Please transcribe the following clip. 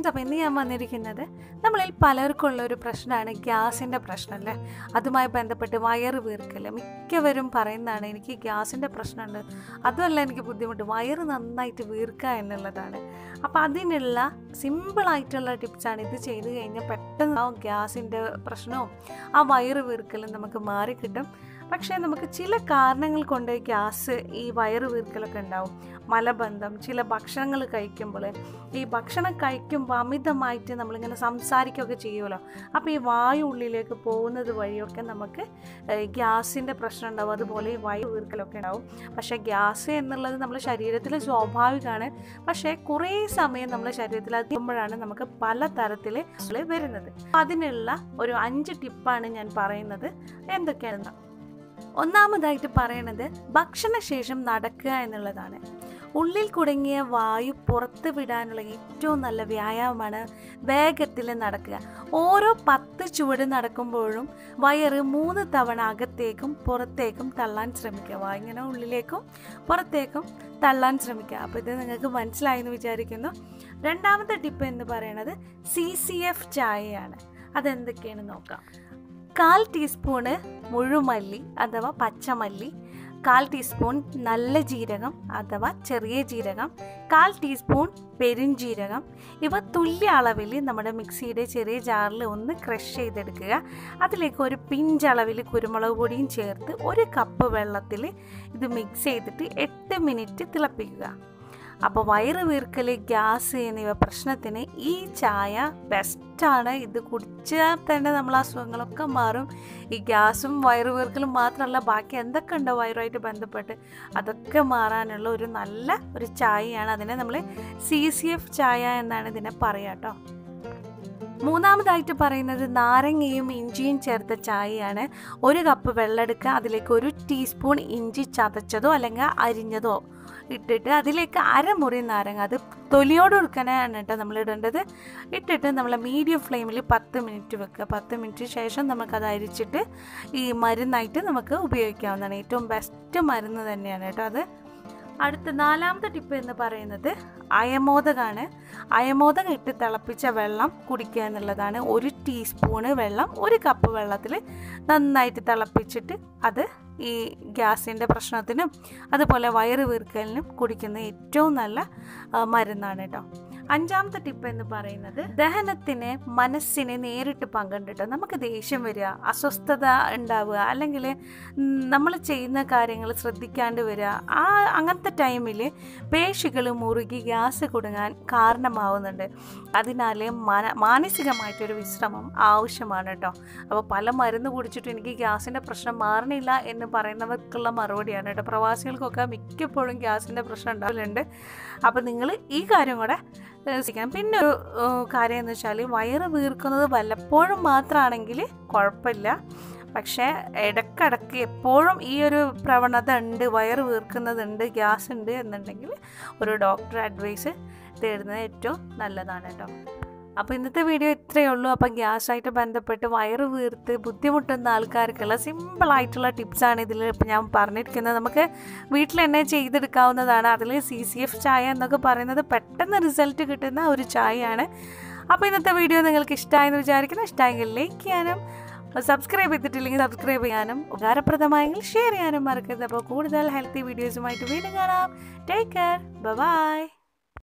friends അപ്പോൾ ഇന്ന് ഞാൻ വന്നിരിക്കുന്നത് നമ്മളിൽ പലർക്കും ഉള്ള ഒരു പ്രശ്നമാണ് ഗ്യാസിൻ്റെ പ്രശ്നമല്ലേ അതുമായി ബന്ധപ്പെട്ട് വയറ് വീർക്കൽ മിക്കവരും പറയുന്നതാണ് എനിക്ക് ഗ്യാസിൻ്റെ പ്രശ്നമുണ്ട് അതുമല്ല എനിക്ക് ബുദ്ധിമുട്ട് വയറ് നന്നായിട്ട് വീർക്കുക എന്നുള്ളതാണ് അപ്പോൾ അതിനുള്ള സിമ്പിളായിട്ടുള്ള ടിപ്സാണ് ഇത് ചെയ്ത് കഴിഞ്ഞാൽ പെട്ടെന്ന് ആ ഗ്യാസിൻ്റെ പ്രശ്നവും ആ വയറ് വീർക്കലും നമുക്ക് മാറിക്കിട്ടും പക്ഷേ നമുക്ക് ചില കാരണങ്ങൾ കൊണ്ട് ഗ്യാസ് ഈ വയറ് വീർക്കലൊക്കെ ഉണ്ടാവും മലബന്ധം ചില ഭക്ഷണങ്ങൾ കഴിക്കുമ്പോൾ ഈ ഭക്ഷണം കഴിക്കുമ്പോൾ അമിതമായിട്ട് നമ്മളിങ്ങനെ സംസാരിക്കുകയൊക്കെ ചെയ്യുമല്ലോ അപ്പോൾ ഈ വായു ഉള്ളിലേക്ക് പോകുന്നത് വഴിയൊക്കെ നമുക്ക് ഗ്യാസിൻ്റെ പ്രശ്നം ഉണ്ടാവും അതുപോലെ ഈ വായു വീർക്കലൊക്കെ ഉണ്ടാവും പക്ഷേ ഗ്യാസ് എന്നുള്ളത് നമ്മുടെ ശരീരത്തിൽ സ്വാഭാവികമാണ് പക്ഷേ കുറേ സമയം നമ്മുടെ ശരീരത്തിൽ എത്തുമ്പോഴാണ് നമുക്ക് പല തരത്തിൽ വരുന്നത് അതിനുള്ള ഒരു അഞ്ച് ടിപ്പാണ് ഞാൻ പറയുന്നത് എന്തൊക്കെയാണെന്ന് ഒന്നാമതായിട്ട് പറയണത് ഭക്ഷണശേഷം നടക്കുക എന്നുള്ളതാണ് ഉള്ളിൽ കുടുങ്ങിയ വായു പുറത്ത് വിടാനുള്ള ഏറ്റവും നല്ല വ്യായാമമാണ് വേഗത്തിൽ നടക്കുക ഓരോ പത്ത് ചുവട് നടക്കുമ്പോഴും വയറ് മൂന്ന് തവണ അകത്തേക്കും പുറത്തേക്കും തള്ളാൻ ശ്രമിക്കുക വാ ഇങ്ങനെ ഉള്ളിലേക്കും പുറത്തേക്കും തള്ളാൻ ശ്രമിക്കുക അപ്പോൾ ഇത് നിങ്ങൾക്ക് മനസ്സിലായി എന്ന് വിചാരിക്കുന്നു രണ്ടാമത്തെ ടിപ്പ് എന്ന് പറയുന്നത് സി സി എഫ് ചായയാണ് അതെന്തൊക്കെയാണ് നോക്കാം കാൽ ടീസ്പൂണ് മുഴുമല്ലി അഥവാ പച്ചമല്ലി കാൽ ടീസ്പൂൺ നല്ല ജീരകം അഥവാ ചെറിയ ജീരകം കാൽ ടീസ്പൂൺ പെരുംജീരകം ഇവ തുല്യ അളവിൽ നമ്മുടെ മിക്സിയുടെ ചെറിയ ജാറിൽ ഒന്ന് ക്രഷ് ചെയ്തെടുക്കുക അതിലേക്ക് ഒരു പിഞ്ചളവിൽ കുരുമുളക് പൊടിയും ചേർത്ത് ഒരു കപ്പ് വെള്ളത്തിൽ ഇത് മിക്സ് ചെയ്തിട്ട് എട്ട് മിനിറ്റ് തിളപ്പിക്കുക അപ്പോൾ വയറ് വീർക്കൽ ഗ്യാസ് എന്നിവ പ്രശ്നത്തിന് ഈ ചായ ബെസ്റ്റാണ് ഇത് കുടിച്ചാൽ തന്നെ നമ്മൾ അസുഖങ്ങളൊക്കെ മാറും ഈ ഗ്യാസും വയറ് വീർക്കലും മാത്രമല്ല ബാക്കി എന്തൊക്കെ ഉണ്ടോ വയറുമായിട്ട് ബന്ധപ്പെട്ട് അതൊക്കെ മാറാനുള്ള ഒരു നല്ല ഒരു ചായയാണ് അതിനെ നമ്മൾ സി സി എഫ് ചായ എന്നാണ് ഇതിനെ പറയുക കേട്ടോ മൂന്നാമതായിട്ട് പറയുന്നത് നാരങ്ങയും ഇഞ്ചിയും ചേർത്ത ചായയാണ് ഒരു കപ്പ് വെള്ളം എടുക്കുക അതിലേക്ക് ഒരു ടീസ്പൂൺ ഇഞ്ചി ചതച്ചതോ അല്ലെങ്കിൽ അരിഞ്ഞതോ ഇട്ടിട്ട് അതിലേക്ക് അരമുറി നാരങ്ങ അത് തൊലിയോട് കൊടുക്കാനാണ് കേട്ടോ നമ്മൾ ഇടേണ്ടത് ഇട്ടിട്ട് നമ്മൾ മീഡിയം ഫ്ലെയിമിൽ പത്ത് മിനിറ്റ് വെക്കുക പത്ത് മിനിറ്റ് ശേഷം നമുക്കത് അരിച്ചിട്ട് ഈ മരുന്നായിട്ട് നമുക്ക് ഉപയോഗിക്കാവുന്നതാണ് ഏറ്റവും ബെസ്റ്റ് മരുന്ന് തന്നെയാണ് കേട്ടോ അത് അടുത്ത നാലാമത്തെ ടിപ്പ് എന്ന് പറയുന്നത് അയമോദകമാണ് അയമോദകം ഇട്ട് തിളപ്പിച്ച വെള്ളം കുടിക്കുക എന്നുള്ളതാണ് ഒരു ടീസ്പൂണ് വെള്ളം ഒരു കപ്പ് വെള്ളത്തിൽ നന്നായിട്ട് തിളപ്പിച്ചിട്ട് അത് ഈ ഗ്യാസിൻ്റെ പ്രശ്നത്തിനും അതുപോലെ വയറ് വീർക്കലിനും കുടിക്കുന്ന ഏറ്റവും നല്ല മരുന്നാണ് കേട്ടോ അഞ്ചാമത്തെ ടിപ്പ് എന്ന് പറയുന്നത് ദഹനത്തിന് മനസ്സിനെ നേരിട്ട് പങ്കുണ്ടിട്ട് നമുക്ക് ദേഷ്യം വരിക അസ്വസ്ഥത ഉണ്ടാവുക അല്ലെങ്കിൽ നമ്മൾ ചെയ്യുന്ന കാര്യങ്ങൾ ശ്രദ്ധിക്കാണ്ട് വരിക ആ അങ്ങനത്തെ ടൈമിൽ പേശികൾ മുറുകി ഗ്യാസ് കുടുങ്ങാൻ കാരണമാവുന്നുണ്ട് അതിനാൽ മന മാനസികമായിട്ടൊരു വിശ്രമം ആവശ്യമാണ് കേട്ടോ അപ്പോൾ പല മരുന്ന് കുടിച്ചിട്ട് എനിക്ക് ഗ്യാസിൻ്റെ പ്രശ്നം മാറണില്ല എന്ന് പറയുന്നവർക്കുള്ള മറുപടിയാണ് കേട്ടോ പ്രവാസികൾക്കൊക്കെ മിക്കപ്പോഴും ഗ്യാസിൻ്റെ പ്രശ്നം ഉണ്ടാവലുണ്ട് അപ്പോൾ നിങ്ങൾ ഈ കാര്യം കൂടെ ശ്രദ്ധിക്കണം പിന്നെ ഒരു കാര്യം എന്ന് വെച്ചാൽ വയറ് വീർക്കുന്നത് വല്ലപ്പോഴും മാത്രമാണെങ്കിൽ കുഴപ്പമില്ല പക്ഷേ ഇടക്കിടക്ക് എപ്പോഴും ഈ ഒരു പ്രവണത ഉണ്ട് വയറ് വീർക്കുന്നതുണ്ട് ഗ്യാസ് ഉണ്ട് എന്നുണ്ടെങ്കിൽ ഒരു ഡോക്ടർ അഡ്വൈസ് തേടുന്നത് ഏറ്റവും നല്ലതാണ് കേട്ടോ അപ്പോൾ ഇന്നത്തെ വീഡിയോ ഇത്രയേ ഉള്ളൂ അപ്പോൾ ഗ്യാസായിട്ട് ബന്ധപ്പെട്ട് വയറ് വീർത്ത് ബുദ്ധിമുട്ടുന്ന ആൾക്കാർക്കുള്ള സിമ്പിളായിട്ടുള്ള ടിപ്സാണ് ഇതിൽ ഇപ്പോൾ ഞാൻ പറഞ്ഞിരിക്കുന്നത് നമുക്ക് വീട്ടിൽ തന്നെ ചെയ്തെടുക്കാവുന്നതാണ് അതിൽ സി സി എഫ് ചായ എന്നൊക്കെ പറയുന്നത് പെട്ടെന്ന് റിസൾട്ട് കിട്ടുന്ന ഒരു ചായയാണ് അപ്പോൾ ഇന്നത്തെ വീഡിയോ നിങ്ങൾക്ക് ഇഷ്ടമായെന്ന് വിചാരിക്കുന്നു ഇഷ്ടമായെങ്കിൽ ലൈക്ക് ചെയ്യാനും സബ്സ്ക്രൈബ് ചെയ്തിട്ടില്ലെങ്കിൽ സബ്സ്ക്രൈബ് ചെയ്യാനും ഉപകാരപ്രദമായെങ്കിൽ ഷെയർ ചെയ്യാനും മറക്കരുത് അപ്പോൾ കൂടുതൽ ഹെൽത്തി വീഡിയോസുമായിട്ട് വീണ്ടും കാണാം ടേക്ക് കെയർ ബൈ